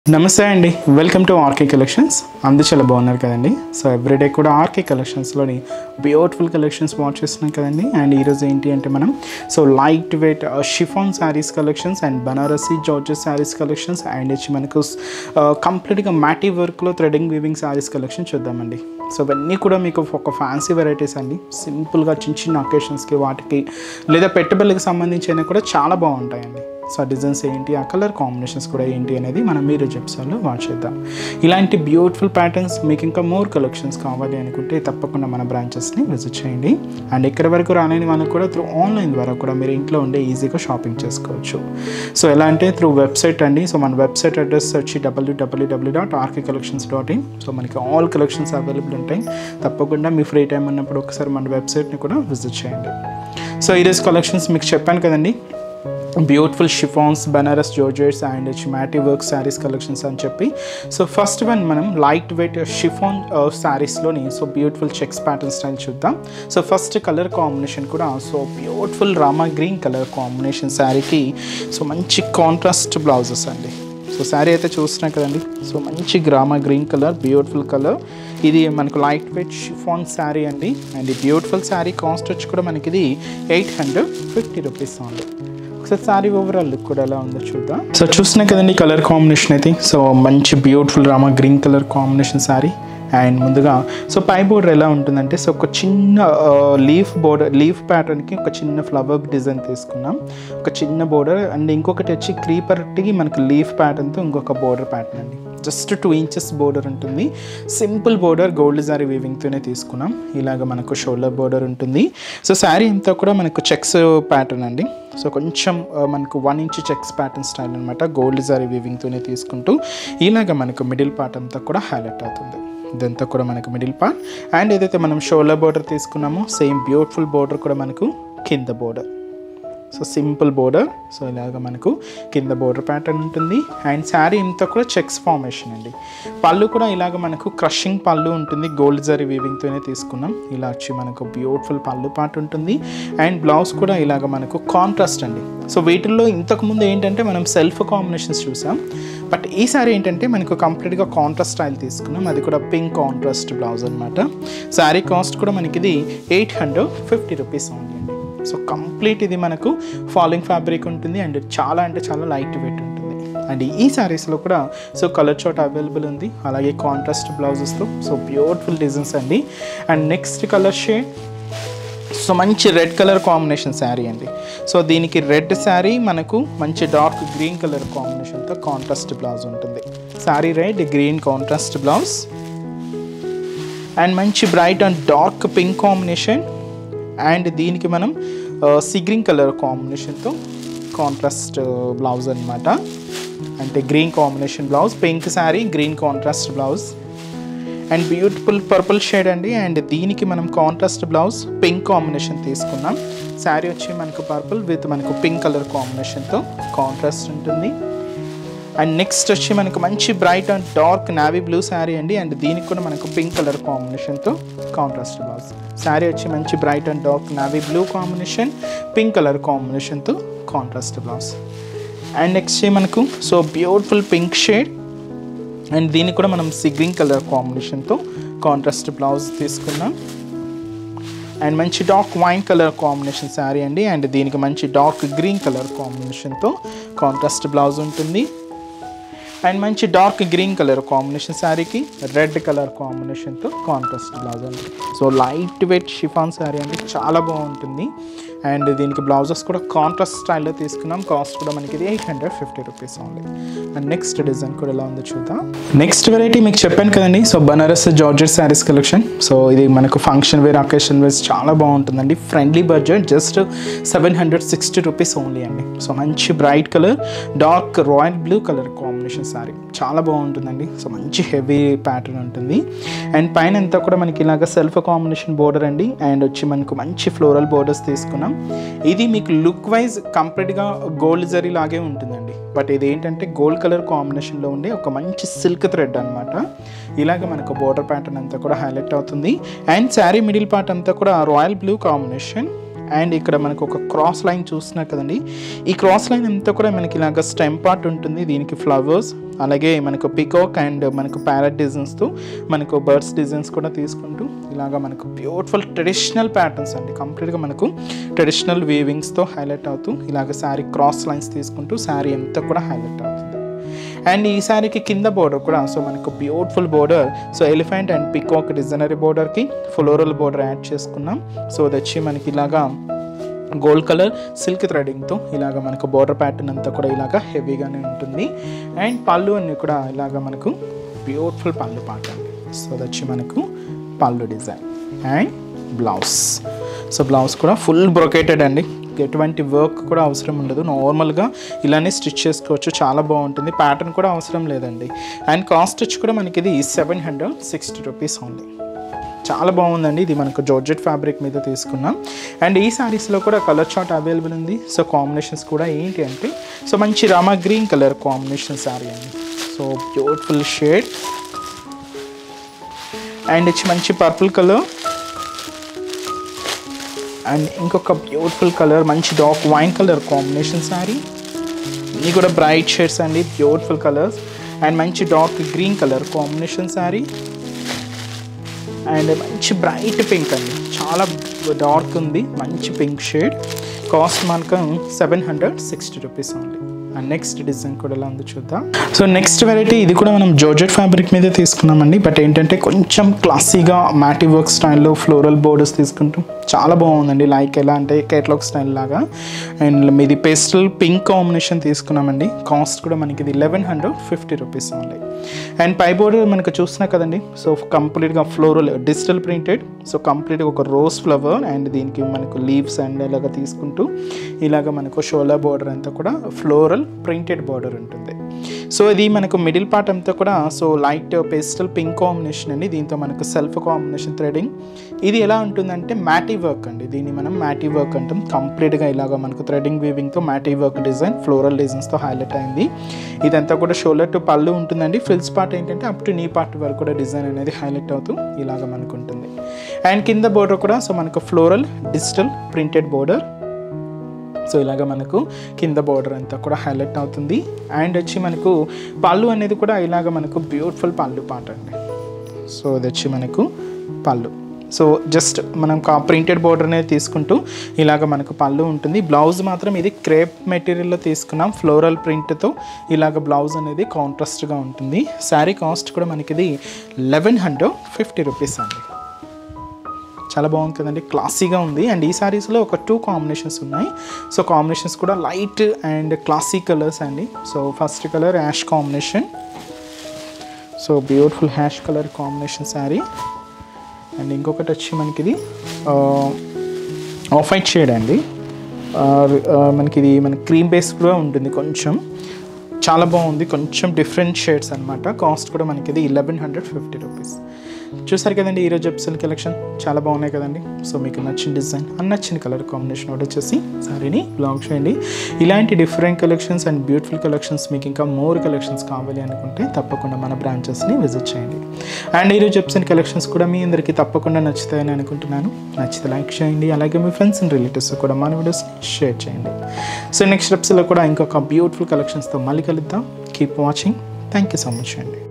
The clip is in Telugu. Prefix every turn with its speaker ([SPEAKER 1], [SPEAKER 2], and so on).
[SPEAKER 1] నమస్తే అండి వెల్కమ్ టు ఆర్కే కలెక్షన్స్ అందరూ చాలా బాగున్నారు కదండి సో ఎవ్రీడే కూడా ఆర్కే కలెక్షన్స్లోని బ్యూటిఫుల్ కలెక్షన్స్ వాచ్ చేస్తున్నాం కదండి అండ్ ఈరోజు ఏంటి అంటే మనం so light weight chiffon saris collections and Banarasi georgette saris collections and వచ్చి మనకు కంప్లీట్గా మ్యాటీ వర్క్లో థ్రెడింగ్ వీవింగ్ శారీస్ కలెక్షన్ చూద్దామండి సో ఇవన్నీ కూడా మీకు ఒక ఫ్యాన్సీ వెరైటీస్ అండి సింపుల్గా చిన్న చిన్న అకేషన్స్కి వాటికి లేదా పెట్టుబడులకు సంబంధించినవి కూడా చాలా బాగుంటాయండి సో ఆ డిజైన్స్ ఏంటి ఆ కలర్ కాంబినేషన్స్ కూడా ఏంటి అనేది మనం మీరు చెప్సార్లు వాచ్ చేద్దాం ఇలాంటి బ్యూటిఫుల్ ప్యాటర్న్స్ మీకు ఇంకా మోర్ కలెక్షన్స్ కావాలి అనుకుంటే తప్పకుండా మన బ్రాంచెస్ని విజిట్ చేయండి అండ్ ఇక్కడ వరకు రాలేని వాళ్ళకి కూడా త్రూ ఆన్లైన్ ద్వారా కూడా మీరు ఇంట్లో ఉండే ఈజీగా షాపింగ్ చేసుకోవచ్చు సో ఎలా అంటే త్రూ వెబ్సైట్ అండి సో మన వెబ్సైట్ అడ్రస్ వచ్చి W W W dot R K collections dot in so మనకి ఆల్ కలెక్షన్స్ అవైలబుల్ ఉంటాయి తప్పకుండా మీ ఫ్రీ టైం ఉన్నప్పుడు ఒకసారి మన వెబ్సైట్ని కూడా విజిట్ చేయండి సో ఈరోజు కలెక్షన్స్ మీకు చెప్పాను కదండి beautiful chiffons Banaras georgettes and మ్యాటీ వర్క్ శారీస్ కలెక్షన్స్ అని చెప్పి సో ఫస్ట్ వన్ మనం లైట్ వెయిట్ షిఫాన్ శారీస్లోని so beautiful checks pattern style చూద్దాం సో ఫస్ట్ కలర్ కాంబినేషన్ కూడా so beautiful rama green colour combination శారీకి సో మంచి కాంట్రాస్ట్ బ్లౌజెస్ అండి సో శారీ అయితే చూస్తున్నాం కదండి సో మంచి గ్రామా గ్రీన్ కలర్ బ్యూటిఫుల్ కలర్ ఇది మనకు లైట్ వెయిట్ షిఫాన్ శారీ అండి అండ్ ఈ బ్యూటిఫుల్ శారీ కాస్ట్ వచ్చి కూడా మనకి ఇది ఎయిట్ హండ్రెడ్ ఫిఫ్టీ రూపీస్ ఉంది ఒకసారి సారీ ఓవరాల్ లుక్ కూడా ఎలా ఉందో చూద్దాం సో చూస్తున్నాయి కదండి కలర్ కాంబినేషన్ అయితే సో మంచి beautiful rama green colour combination sari and ముందుగా సో పై బోర్డర్ ఎలా ఉంటుందంటే సో ఒక చిన్న లీఫ్ బోర్డర్ లీఫ్ ప్యాటర్న్కి ఒక చిన్న ఫ్లవర్ డిజైన్ తీసుకున్నాం ఒక చిన్న బోర్డర్ అండ్ ఇంకొకటి వచ్చి క్రీపర్కి మనకి లీఫ్ ప్యాటర్న్తో ఇంకొక బోర్డర్ ప్యాటర్న్ అండి జస్ట్ టూ ఇంచెస్ బోర్డర్ ఉంటుంది సింపుల్ బోర్డర్ గోల్డ్ జారీ వీవింగ్తోనే తీసుకున్నాం ఇలాగ మనకు షోల్డర్ బోర్డర్ ఉంటుంది సో శారీ అంతా కూడా మనకు చెక్స్ ప్యాటర్న్ అండి సో కొంచెం ఆ, మనకు one inch checks pattern style అనమాట గోల్డ్ జారీ వీవింగ్తోనే తీసుకుంటూ ఇలాగ మనకు మిడిల్ పార్ట్ అంతా కూడా హైలైట్ అవుతుంది ఇదంతా కూడా మనకు మిడిల్ పార్ట్ అండ్ ఏదైతే మనం షోల్డర్ బోర్డర్ తీసుకున్నామో సేమ్ బ్యూటిఫుల్ బోర్డర్ కూడా మనకు కింద border so simple border so ఇలాగ మనకు కింద బోర్డర్ ప్యాటర్న్ ఉంటుంది అండ్ శారీ ఇంత కూడా చెక్స్ ఫార్మేషన్ అండి పళ్ళు కూడా ఇలాగ మనకు క్రషింగ్ పళ్ళు ఉంటుంది గోల్డ్ జరీ వీవింగ్తోనే తీసుకున్నాం ఇలా వచ్చి మనకు బ్యూటిఫుల్ పళ్ళు పార్ట్ ఉంటుంది అండ్ బ్లౌజ్ కూడా ఇలాగ మనకు కాంట్రాస్ట్ అండి సో వీటిల్లో ఇంతకుముందు ఏంటంటే మనం సెల్ఫ్ కాంబినేషన్స్ చూసాం బట్ ఈసారి ఏంటంటే మనకు కంప్లీట్గా కాంట్రాస్ట్ స్టైల్ తీసుకున్నాం అది కూడా పింక్ కాంట్రాస్ట్ బ్లౌజ్ అనమాట శారీ కాస్ట్ కూడా మనకి ఇది ఎయిట్ హండ్రెడ్ ఫిఫ్టీ రూపీస్ ఉంది అండి సో కంప్లీట్ ఇది మనకు ఫాలింగ్ ఫ్యాబ్రిక్ ఉంటుంది అండ్ చాలా అంటే చాలా లైట్ వెయిట్ ఉంటుంది అండ్ ఈ శారీస్లో కూడా సో కలర్ చోట్ అవైలబుల్ ఉంది అలాగే కాంట్రాస్ట్ బ్లౌజెస్తో సో బ్యూటిఫుల్ డిజైన్స్ అండి and next colour shade so మంచి రెడ్ కలర్ కాంబినేషన్ శారీ అండి సో దీనికి రెడ్ శారీ మనకు మంచి డార్క్ గ్రీన్ కలర్ కాంబినేషన్తో కాంట్రాస్ట్ బ్లౌజ్ ఉంటుంది sari red green contrast blouse and మంచి bright and dark pink combination and దీనికి మనం సిగ్రీన్ కలర్ కాంబినేషన్తో కాంట్రాస్ట్ బ్లౌజ్ అనమాట అంటే green combination blouse pink sari green contrast blouse and beautiful purple shade అండి అండ్ దీనికి మనం కాంట్రాస్ట్ బ్లౌజ్ పింక్ కాంబినేషన్ తీసుకున్నాం శారీ వచ్చి మనకు పర్పుల్ విత్ మనకు పింక్ కలర్ కాంబినేషన్తో కాంట్రాస్ట్ ఉంటుంది అండ్ నెక్స్ట్ వచ్చి మనకు మంచి bright and dark navy blue sari అండి అండ్ దీనికి కూడా మనకు పింక్ కలర్ కాంబినేషన్తో కాంట్రాస్ట్ బ్లౌజ్ శారీ వచ్చి మంచి bright and dark navy blue combination pink colour కాంబినేషన్తో కాంట్రాస్ట్ బ్లౌజ్ అండ్ నెక్స్ట్ మనకు so beautiful pink shade and దీనికి కూడా మనం సిగ్రీన్ కలర్ కాంబినేషన్తో కాంట్రాస్ట్ బ్లౌజ్ తీసుకున్నాం అండ్ మంచి dark wine colour combination sari అండి అండ్ దీనికి మంచి డార్క్ గ్రీన్ కలర్ కాంబినేషన్తో కాంట్రాస్ట్ బ్లౌజ్ ఉంటుంది అండ్ మంచి డార్క్ గ్రీన్ కలర్ కాంబినేషన్ శారీకి రెడ్ కలర్ కాంబినేషన్తో కాంట్రాస్ట్ బ్లౌజ్ అండి so light weight chiffon sari అండి చాలా బాగుంటుంది అండ్ దీనికి బ్లౌజెస్ కూడా కాంట్రాస్ట్ స్టైల్లో తీసుకున్నాం కాస్ట్ కూడా మనకి ఇది eight hundred fifty rupees only and next design కూడా ఎలా ఉందో చూద్దాం నెక్స్ట్ వెరైటీ మీకు చెప్పాను కదండి so Banaras georgette saris collection so ఇది మనకు ఫంక్షన్ వేర్ అకేషన్ వేర్స్ చాలా బాగుంటుందండి friendly budget just seven hundred sixty rupees only అండి సో మంచి bright colour dark royal blue colour combination sari చాలా బాగుంటుందండి సో మంచి హెవీ ప్యాటర్న్ ఉంటుంది అండ్ పైన అంతా కూడా మనకి ఇలాగ సెల్ఫ్ కాంబినేషన్ బోర్డర్ అండి అండ్ వచ్చి మనకు మంచి ఫ్లోరల్ బోర్డర్స్ తీసుకున్నాం ఇది మీకు లుక్ వైజ్ కంప్లీట్గా గోల్డ్ జరీ లాగే ఉంటుందండి బట్ ఇది ఏంటంటే గోల్డ్ కలర్ కాంబినేషన్లో ఉండే ఒక మంచి సిల్క్ థ్రెడ్ అనమాట ఇలాగ మనకు బోర్డర్ ప్యాటర్న్ అంతా కూడా హైలైట్ అవుతుంది అండ్ శారీ మిడిల్ పార్ట్ అంతా కూడా రాయల్ బ్లూ కాంబినేషన్ అండ్ ఇక్కడ మనకు ఒక క్రాస్ లైన్ చూస్తున్నారు కదండి ఈ క్రాస్ లైన్ అంతా కూడా మనకి ఇలాగ స్టెమ్ పార్ట్ ఉంటుంది దీనికి ఫ్లవర్స్ అలాగే మనకు పికాక్ అండ్ మనకు ప్యారెట్ డిజైన్స్తో మనకు బర్డ్స్ డిజైన్స్ కూడా తీసుకుంటూ ఇలాగా మనకు బ్యూటిఫుల్ ట్రెడిషనల్ ప్యాటర్న్స్ అండి కంప్లీట్గా మనకు ట్రెడిషనల్ వీవింగ్స్తో హైలైట్ అవుతూ ఇలాగ శారీ క్రాస్ లైన్స్ తీసుకుంటూ శారీ అంతా కూడా హైలైట్ అవుతుంది అండ్ ఈ శారీకి కింద బోర్డర్ కూడా సో మనకు beautiful border so elephant and peacock డిజైనరీ బోర్డర్కి ఫ్లోరల్ బోర్డర్ యాడ్ చేసుకున్నాం సో అది వచ్చి మనకి ఇలాగా గోల్డ్ కలర్ సిల్క్ థ్రెడింగ్తో ఇలాగ మనకు బోర్డర్ ప్యాటర్న్ అంతా కూడా ఇలాగ హెవీగానే ఉంటుంది అండ్ పళ్ళు అన్ని కూడా ఇలాగ మనకు బ్యూటిఫుల్ పళ్ళు పాట సో అది వచ్చి మనకు పళ్ళు design and blouse so blouse కూడా ఫుల్ బ్రొకేటెడ్ అండి ఎటువంటి వర్క్ కూడా అవసరం ఉండదు నార్మల్గా ఇలానే స్టిచ్ చేసుకోవచ్చు చాలా బాగుంటుంది ప్యాటర్న్ కూడా అవసరం లేదండి అండ్ కాస్ట్ వచ్చి కూడా మనకి ఇది seven hundred sixty rupees only చాలా బాగుందండి ఇది మనకు జార్జెట్ ఫ్యాబ్రిక్ మీద తీసుకున్నాం అండ్ ఈ శారీస్లో కూడా కలర్ చార్ట్ అవైలబుల్ ఉంది సో కాంబినేషన్స్ కూడా ఏంటి అంటే సో మంచి rama green colour combination sari అండి సో బ్యూటిఫుల్ షేడ్ అండ్ ఇచ్చి మంచి పర్పుల్ కలర్ అండ్ ఇంకొక బ్యూటిఫుల్ కలర్ మంచి dark wine colour combination sari ఇవి కూడా బ్రైట్ షేడ్స్ అండి బ్యూటిఫుల్ కలర్స్ అండ్ మంచి dark green colour combination sari and మంచి బ్రైట్ పింక్ అండి చాలా డార్క్ ఉంది మంచి పింక్ షేడ్ కాస్ట్ మనకు seven hundred sixty rupees only and next design కూడా ఎలా ఉందో చూద్దాం సో నెక్స్ట్ వెరైటీ ఇది కూడా మనం జోర్జెట్ ఫ్యాబ్రిక్ మీద తీసుకున్నామండి బట్ ఏంటంటే కొంచెం క్లాసీగా మ్యాటి వర్క్ స్టైల్లో ఫ్లోరల్ బోర్డర్స్ తీసుకుంటాం చాలా బాగుందండి లైక్ ఎలా అంటే కేటలాగ్ స్టైల్ లాగా అండ్ మీది పేస్టల్ పింక్ కాంబినేషన్ తీసుకున్నామండి కాస్ట్ కూడా మనకి ఇది eleven hundred fifty rupees only and పై బోర్డర్ మనకు చూస్తున్నా కదండి సో కంప్లీట్గా ఫ్లోరల్ డిజిటల్ ప్రింటెడ్ సో కంప్లీట్గా ఒక రోజ్ ఫ్లవర్ అండ్ దీనికి మనకు లీవ్స్ అండ్ ఇలాగ తీసుకుంటూ ఇలాగ మనకు షోలా బోర్డర్ అంతా కూడా ఫ్లోరల్ ప్రింటెడ్ బోర్డర్ ఉంటుంది సో ఇది మనకు మిడిల్ పార్ట్ అంతా కూడా so light pastel pink combination అండి దీంతో మనకు సెల్ఫ్ కాంబినేషన్ థ్రెడింగ్ ఇది ఎలా ఉంటుందంటే మ్యాటీ వర్క్ అండి దీన్ని మనం మ్యాటీ వర్క్ అంటాం కంప్లీట్గా ఇలాగ మనకు థ్రెడింగ్ వీవింగ్తో మ్యాటీ వర్క్ డిజైన్ ఫ్లోరల్ డిజైన్స్తో హైలైట్ అయింది ఇదంతా కూడా షోల్డర్ టు పళ్ళు ఉంటుందండి ఫ్రిల్స్ పార్ట్ ఏంటంటే అప్ టు నీ పార్ట్ వరకు కూడా డిజైన్ అనేది హైలైట్ అవుతూ ఇలాగ మనకు ఉంటుంది అండ్ కింద బోర్డర్ కూడా సో మనకు floral digital printed border so ఇలాగ మనకు కింద బోర్డర్ అంతా కూడా హైలైట్ అవుతుంది అండ్ వచ్చి మనకు పళ్ళు అనేది కూడా ఇలాగ మనకు బ్యూటిఫుల్ పళ్ళు పాట అండి సో ఇది వచ్చి మనకు పళ్ళు సో జస్ట్ మనం కా ప్రింటెడ్ బోర్డర్ అనేది తీసుకుంటూ ఇలాగ మనకు పళ్ళు ఉంటుంది బ్లౌజ్ మాత్రం ఇది క్రేప్ మెటీరియల్లో తీసుకున్నాం ఫ్లోరల్ ప్రింట్తో ఇలాగ బ్లౌజ్ అనేది కాంట్రాస్ట్గా ఉంటుంది శారీ కాస్ట్ కూడా మనకి ఇది లెవెన్ హండ్రెడ్ ఫిఫ్టీ రూపీస్ అండి చాలా బాగుంది కదండి క్లాసీగా ఉంది అండ్ ఈ సారీస్లో ఒక టూ కాంబినేషన్స్ ఉన్నాయి సో కాంబినేషన్స్ కూడా లైట్ అండ్ క్లాసీ కలర్స్ అండి so first colour ash combination so beautiful ash colour combination sari and ఇంకొకటి వచ్చి మనకి ఇది ఆఫ్ వైట్ షేడ్ అండి ఆ, ఆ, మనకి ఇది మన క్రీమ్ బేస్ కూడా ఉంటుంది కొంచెం చాలా బాగుంది కొంచెం డిఫరెంట్ షేడ్స్ అనమాట కాస్ట్ కూడా మనకి ఇది ఇలెవెన్ హండ్రెడ్ ఫిఫ్టీ రూపీస్ చూసారు కదండి ఈరోజు ఎప్సెల్ కలెక్షన్ చాలా బాగున్నాయి కదండి సో మీకు నచ్చిన డిజైన్ అండ్ నచ్చిన కలర్ కాంబినేషన్ ఆర్డర్ చేసి సారీని బ్లాగ్ చేయండి ఇలాంటి different collections and beautiful collections మీకు ఇంకా మోర్ కలెక్షన్స్ కావాలి అనుకుంటే తప్పకుండా మన బ్రాంచెస్ని విజిట్ చేయండి అండ్ ఈరోజు ఎప్సెల్ కలెక్షన్స్ కూడా మీ అందరికీ తప్పకుండా నచ్చుతాయని అనుకుంటున్నాను నచ్చితే లైక్ చేయండి అలాగే మీ ఫ్రెండ్స్ అండ్ రిలేటివ్స్ కూడా మన వీడియోస్ని షేర్ చేయండి సో నెక్స్ట్ ఎప్స్లో కూడా ఇంకొక బ్యూటిఫుల్ కలెక్షన్స్తో మళ్ళీ కలుద్దాం keep watching thank you so much అండి